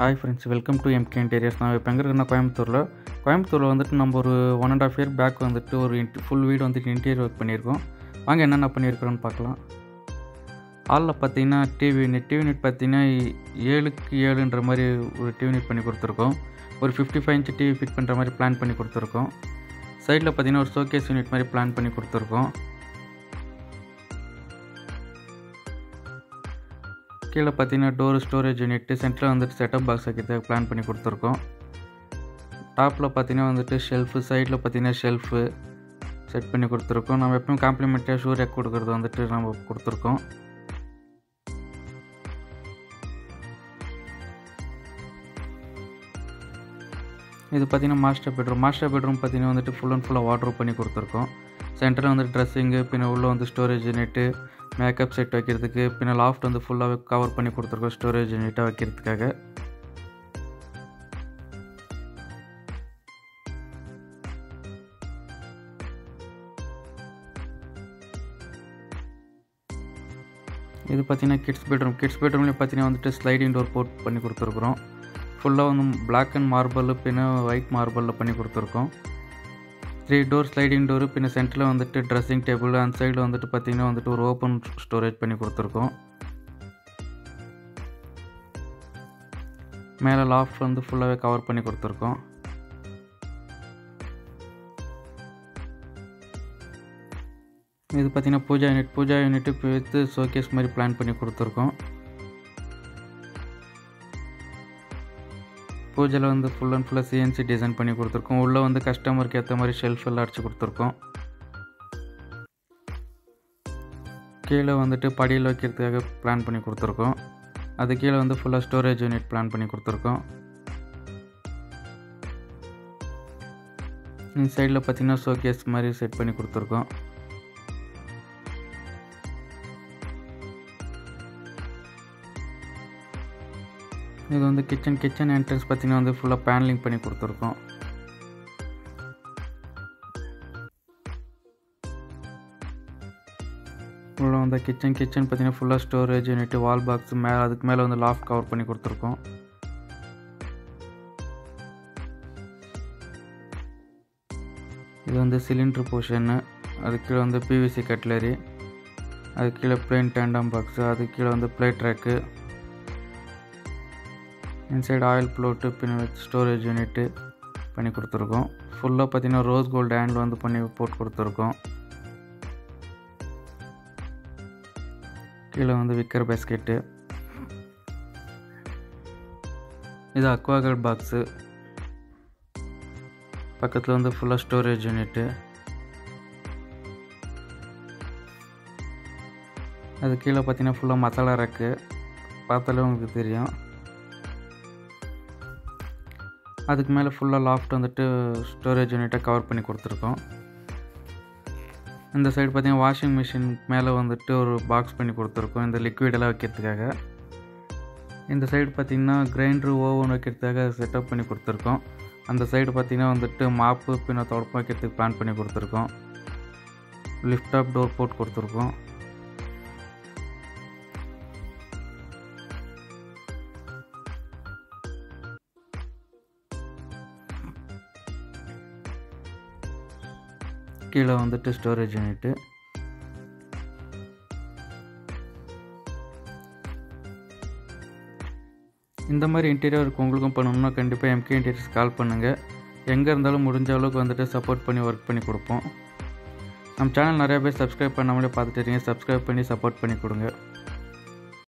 hi friends welcome to MK interiors நான் இப்போ எங்கே இருக்கேன்னா கோயம்புத்தூரில் கோயம்புத்தூரில் வந்துட்டு நம்ம ஒரு one and half year back வந்துட்டு ஒரு ஃபுல் வீடு வந்துட்டு இன்டீரியர் ஒர்க் பண்ணியிருக்கோம் வாங்க என்னென்ன பண்ணியிருக்கிறோன்னு பார்க்கலாம் ஹாலில் பார்த்தீங்கன்னா டிவி யூனிட் டிவி யூனிட் பார்த்தீங்கன்னா ஏழுக்கு ஏழுன்ற மாதிரி ஒரு டிவி யூனிட் பண்ணி கொடுத்துருக்கோம் ஒரு fifty five inch TV fit பண்ணுற மாதிரி பிளான் பண்ணி கொடுத்துருக்கோம் சைடில் பார்த்தீங்கன்னா ஒரு ஷோகேஸ் யூனிட் மாதிரி பிளான் பண்ணி கொடுத்துருக்கோம் கீழே பார்த்தீங்கன்னா டோர் ஸ்டோரேஜ் யூனிட்டு சென்டரில் வந்துட்டு செட்டப் பாக்ஸ் வைக்கிறதுக்கு பிளான் பண்ணி கொடுத்துருக்கோம் டாப்பில் பார்த்தீங்கன்னா வந்துட்டு ஷெல்ஃபு சைடில் பார்த்தீங்கன்னா ஷெல்ஃபு செட் பண்ணி கொடுத்துருக்கோம் நம்ம எப்பவும் காம்ப்ளிமெண்ட்டாக ஷூ ரேக் கொடுக்குறது வந்துட்டு நம்ம கொடுத்துருக்கோம் இது பார்த்தீங்கன்னா மாஸ்டர் பெட்ரூம் மாஸ்டர் பெட்ரூம் பார்த்தீங்கன்னா வந்துட்டு ஃபுல் அண்ட் ஃபுல்லாக வாட்ரு பண்ணி கொடுத்துருக்கோம் சென்டரில் வந்து ட்ரெஸ்ஸிங்கு பின்ன உள்ளே வந்து ஸ்டோரேஜ் யூனிட்டு மேக்கப் செட் வைக்கிறதுக்கு பின்ன லாஃப்ட் வந்து ஃபுல்லாகவே கவர் பண்ணி கொடுத்துருக்கோம் ஸ்டோரேஜ் யூனிட்டாக வைக்கிறதுக்காக இது பார்த்தீங்கன்னா கிட்ஸ் பெட்ரூம் கிட்ஸ் பெட்ரூம்லேயும் பார்த்தீங்கன்னா வந்துட்டு ஸ்லைடிங் டோர் போட் பண்ணி கொடுத்துருக்குறோம் ஃபுல்லாக வந்து பிளாக் அண்ட் மார்பிள் பின்ன ஒயிட் மார்பிளில் பண்ணி கொடுத்துருக்கோம் த்ரீ டோர் ஸ்லைடிங் டோரு பின்ன சென்டரில் வந்துட்டு ட்ரெஸ்ஸிங் டேபிள் அந்த சைடில் வந்துட்டு பார்த்திங்கன்னா வந்துட்டு ஒரு ஓப்பன் ஸ்டோரேஜ் பண்ணி கொடுத்துருக்கோம் மேலே லாஃப்ட் வந்து ஃபுல்லாகவே கவர் பண்ணி கொடுத்துருக்கோம் இது பார்த்திங்கன்னா pooja unit pooja unit with showcase மாதிரி பிளான் பண்ணி கொடுத்துருக்கோம் பூஜையில் வந்து ஃபுல் அண்ட் ஃபுல்லாக சிஎன்சி டிசைன் பண்ணி கொடுத்துருக்கோம் உள்ளே வந்து கஸ்டமருக்கு ஏற்ற மாதிரி ஷெல்ஃப் எல்லாம் அடிச்சு கொடுத்துருக்கோம் கீழே வந்துட்டு படியில் வைக்கிறதுக்காக பிளான் பண்ணி கொடுத்துருக்கோம் அது கீழே வந்து ஃபுல்லாக ஸ்டோரேஜ் யூனிட் பிளான் பண்ணி கொடுத்துருக்கோம் இந்த சைடில் பார்த்தீங்கன்னா ஷோகேஸ் மாதிரி செட் பண்ணி கொடுத்துருக்கோம் இது வந்து கிச்சன் கிச்சன் என்ட்ரன்ஸ் பார்த்தீங்கன்னா வந்து ஃபுல்லாக பேனலிங் பண்ணி கொடுத்துருக்கோம் உள்ள வந்து கிச்சன் கிச்சன் பார்த்தீங்கன்னா ஃபுல்லாக ஸ்டோரேஜ் யூனிட் வால் பாக்ஸ் மேலே அதுக்கு மேலே வந்து லாஃப்ட் கவர் பண்ணி கொடுத்துருக்கோம் இது வந்து சிலிண்ட்ரு போர்ஷன்னு அது கீழே வந்து பிவிசி கட்லரி அது கீழே பிளேன் டேண்டம் பாக்ஸு அது கீழே வந்து பிளேட் ரேக்கு இன்சைடு ஆயில் ப்ளோட்டு பின்ன ஸ்டோரேஜ் யூனிட்டு பண்ணி கொடுத்துருக்கோம் ஃபுல்லாக பார்த்தீங்கன்னா ரோஸ் கோல்டு ஹேண்டில் வந்து பண்ணி போட்டு கொடுத்துருக்கோம் கீழே வந்து விற்கிற பேஸ்கெட்டு இது அக்வாகல் பாக்ஸு பக்கத்தில் வந்து ஃபுல்லாக ஸ்டோரேஜ் யூனிட்டு அது கீழே பார்த்தீங்கன்னா ஃபுல்லாக மசாலா ரேக்கு பார்த்தாலே உங்களுக்கு தெரியும் அதுக்கு மேலே ஃபுல்லாக லாஃப்ட் வந்துட்டு ஸ்டோரேஜ் யூனிட்டை கவர் பண்ணி கொடுத்துருக்கோம் இந்த சைடு பார்த்திங்கன்னா வாஷிங் மிஷின் மேலே வந்துட்டு ஒரு பாக்ஸ் பண்ணி கொடுத்துருக்கோம் இந்த லிக்விடெல்லாம் வைக்கிறதுக்காக இந்த சைடு பார்த்திங்கன்னா கிரைண்டரு ஓவன் வைக்கிறதுக்காக செட்டப் பண்ணி கொடுத்துருக்கோம் அந்த சைடு பார்த்திங்கன்னா வந்துட்டு மாப்பு பின்ன தொடப்பம் வைக்கிறதுக்கு பிளான் பண்ணி கொடுத்துருக்கோம் லிஃப்ட் அப் டோர் போட்டு கொடுத்துருக்கோம் கீழே வந்துட்டு ஸ்டோரேஜ் யூனிட்டு இந்த மாதிரி இன்டீரியர் ஒர்க் உங்களுக்கும் பண்ணணும்னா கண்டிப்பாக எம்கே இன்டீரியர்ஸ் கால் பண்ணுங்கள் எங்கே இருந்தாலும் முடிஞ்ச அளவுக்கு வந்துட்டு சப்போர்ட் பண்ணி ஒர்க் பண்ணி கொடுப்போம் நம்ம சேனல் நிறையா பேர் சப்ஸ்கிரைப் பண்ணாமலே பார்த்துட்டு இருக்கீங்க சப்ஸ்கிரைப் பண்ணி சப்போர்ட் பண்ணி கொடுங்க